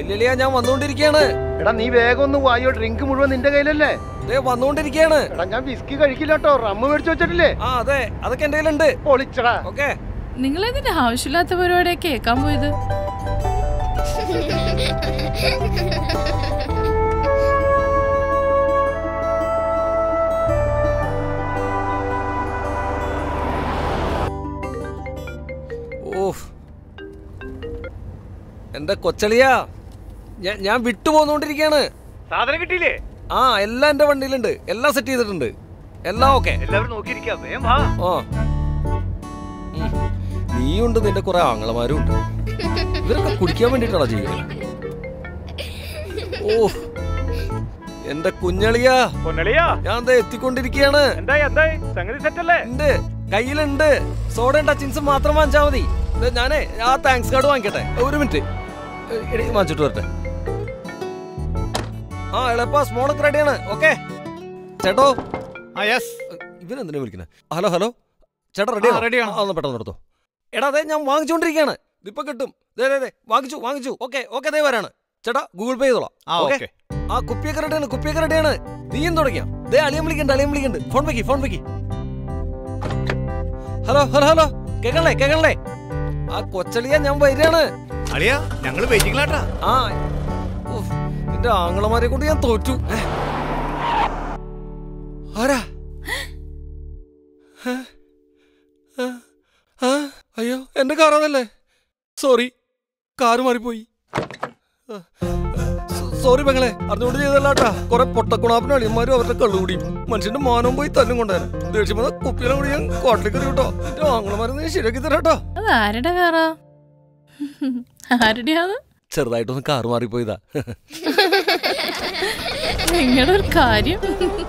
വെല്ലുവിളിയാ ഞാൻ വന്നുകൊണ്ടിരിക്കുകയാണ് എടാ നീ വേഗം ഒന്ന് വായോ ഡ്രിങ്ക് മുഴുവൻ നിന്റെ കയ്യിലല്ലേ ദേ വന്നുകൊണ്ടിരിക്കുകയാണ് എടാ ഞാൻ വിസ്കി കഴിക്കില്ല കേട്ടോ റമ്മ് മേടിച്ചു വെച്ചിട്ടില്ലേ ആ അതെ അതൊക്കെ എന്റെ കയ്യിലുണ്ട് പൊളിച്ചടാ ഓക്കെ നിങ്ങൾ എന്തിന്റെ ആവശ്യമില്ലാത്ത പരിപാടിയെ കേൾക്കാൻ പോയത് ഓഫ് എന്റെ കൊച്ചളിയാ ഞാൻ ഞാൻ വിട്ടു പോന്നുകൊണ്ടിരിക്കുകയാണ് സാധനം കിട്ടിയില്ലേ ആ എല്ലാം എന്റെ വണ്ടിയിലുണ്ട് എല്ലാം സെറ്റ് ചെയ്തിട്ടുണ്ട് എല്ലാം ഓക്കെ എല്ലാവരും നോക്കിയിരിക്കാം വേഗം വാ ആ ഉം. നീയുണ്ട് നിന്റെ കുറെ ആങ്ങളമാരും ഉണ്ട് ഇവരൊക്കെ കുടിക്കാൻ വേണ്ടിട്ടാണോ ചെയ്യുന്നത് ഓ എന്റെ കുഞ്ഞളിയാ പൊന്നളിയാ ഞാൻ ദേ എത്തിക്കൊണ്ടിരിക്കുകയാണ് എന്തായി എന്തായി സംഗതി സെറ്റ് അല്ലേ ഉണ്ട് കയ്യിലുണ്ട് സോഡയും ടച്ചിങ്സും മാത്രം വാങ്ങിച്ചാ മതി ദേ ഞാനേ ആ താങ്ക്സ് കാർഡ് വാങ്ങിക്കട്ടെ ഒരു മിനിറ്റ് എ- എടി വാങ്ങിച്ചിട്ട് വരട്ടെ ആ എളുപ്പ സ്മോളൊക്കെ റെഡിയാണ് ഓക്കെ ചേട്ടോ ആ യെസ് ഇവനെന്തിനാ വിളിക്കുന്നത് ഹലോ ഹലോ ചേട്ടാ റെഡി ആ, ready ആണ്. ഒന്ന് പെട്ടെന്ന് എടുത്തോ എടാ അതെ ഞാൻ വാങ്ങിച്ചുകൊണ്ടിരിക്കുകയാണ് ഇതിപ്പോ കിട്ടും ദേ ദേ ദേ വാങ്ങിച്ചു വാങ്ങിച്ചു ഓക്കെ ഓക്കെ ദേ വരാണ് ചേട്ടാ ഗൂഗിൾ പേ ചെയ്തോളാം ആ ഓക്കെ ഓക്കെ ആ കുപ്പിയൊക്കെ റെഡിയാണ് കുപ്പിയൊക്കെ റെഡിയാണ് നീയും തുടങ്ങിയ ദേ അളിയം വിളിക്കണ്ട് അളിയം വിളിക്കണ്ട് ഫോൺ വെക്കി ഫോൺ വെക്കി ഹലോ ഹലോ ഹലോ കേക്കണല്ലേ കേക്കണല്ലേ ആ കൊച്ചളിയ ഞാൻ വരികയാണ് അളിയാ ഞങ്ങള് വെയിറ്റിംഗിലാട്ടാ ആ ഉഫ്, നിന്റെ ആങ്ങളമാരെ കൊണ്ട് ഞാൻ തോറ്റു ഏ? ആരാ ഏ? ആ, ആ, അയ്യോ എന്റെ കാറാണല്ലേ സോറി കാറ് മാറിപ്പോയി ആ, സോ- സോറി പെങ്ങളെ അറിഞ്ഞുകൊണ്ട് ചെയ്തല്ലാട്ടാ കുറെ പൊട്ടക്കുണാപ്പിനും അളിയന്മാരും അവരുടെ കള്ളുകൂടി മനുഷ്യന്റെ മാനവും പോയി തല്ലും കൊണ്ടുവരാൻ ദേഷ്യം വന്ന കുപ്പിനെ കൂടി ഞാൻ കോട്ടിലേക്ക് എറിയും കേട്ടോ എന്റെ ആങ്ങളമാരെ നീ ശരിയാക്കി തരാം കേട്ടോ അത് ആരുടെ കാറാ ആരുടെയാത് ചെറുതായിട്ടൊന്ന് കാറ് മാറിപ്പോയതാ നിങ്ങളുടെ ഒരു കാര്യം